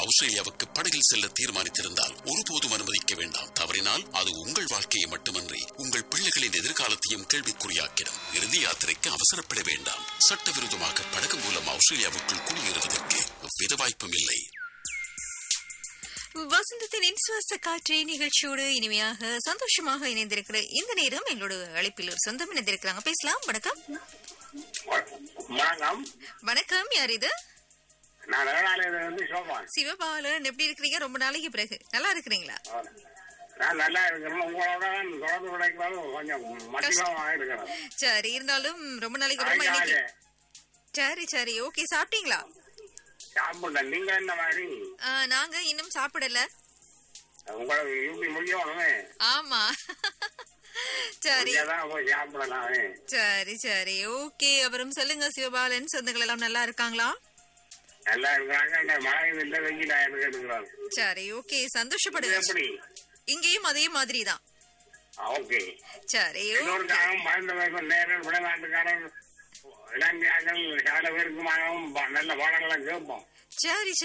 ஆஸ்திரேலியாவுக்கு படகில் செல்ல தீர்மானித்திருந்தால் ஒருபோதும் அனுமதிக்க வேண்டாம் தவறினால் அது உங்கள் வாழ்க்கையை மட்டுமன்றி உங்கள் பிள்ளைகளின் எதிர்காலத்தையும் கேள்விக்குறியாக்கிடும் இறுதி யாத்திரைக்கு அவசரப்பட வேண்டாம் சட்டவிரோதமாக படகு மூலம் ஆஸ்திரேலியாவுக்குள் குடியேறுவதற்கு எவ்வித வாய்ப்பும் இல்லை வசந்தத்தின் இன்சுவாச காற்றே நிகழ்ச்சியோடு இனிமையாக சந்தோஷமாக இணைந்திருக்கிற இந்த நேரம் எங்களோட அழைப்பில் ஒரு சொந்தம் இணைந்திருக்கிறாங்க பேசலாம் வணக்கம் வணக்கம் வணக்கம் யார் இது நான் வேளாளையில இருந்து சோபான் சிவபாலன் எப்படி இருக்கிறீங்க ரொம்ப நாளைக்கு பிறகு நல்லா இருக்கிறீங்களா நான் நல்லா இருக்கிறேன் உங்களோட தான் தொடர்பு கிடைக்கிறது கொஞ்சம் மட்டிமாக இருக்கிறேன் சரி இருந்தாலும் ரொம்ப நாளைக்கு அப்புறமா இன்னைக்கு சரி சரி ஓகே சாப்பிட்டீங்களா சாப்பிட்டேன் நீங்க என்ன மாதிரி ஆ, நாங்க இன்னும் சாப்பிடல உங்களுக்கு யூபி முடியணுமே ஆமா சரி தான் போய் சாப்பிடலாமே சரி சரி ஓகே அப்புறம் சொல்லுங்க சிவபாலன் சொந்தங்கள் எல்லாம் நல்லா இருக்காங்களா நல்லா இருக்கிறாங்க இந்த மழை இல்லை வெயில் இருக்கிறாங்க சரி ஓகே இது சந்தோஷப்படுங்க எப்படி இங்கேயும் அதே மாதிரி தான் ஓகே சரி ஓகே எல்லோருக்காகவும் மறந்து நேரம் விளையாட்டுக்காரர் இளைஞர்கள் சில பேருக்குமாகவும் நல்ல பாடங்களை கேட்போம் சரி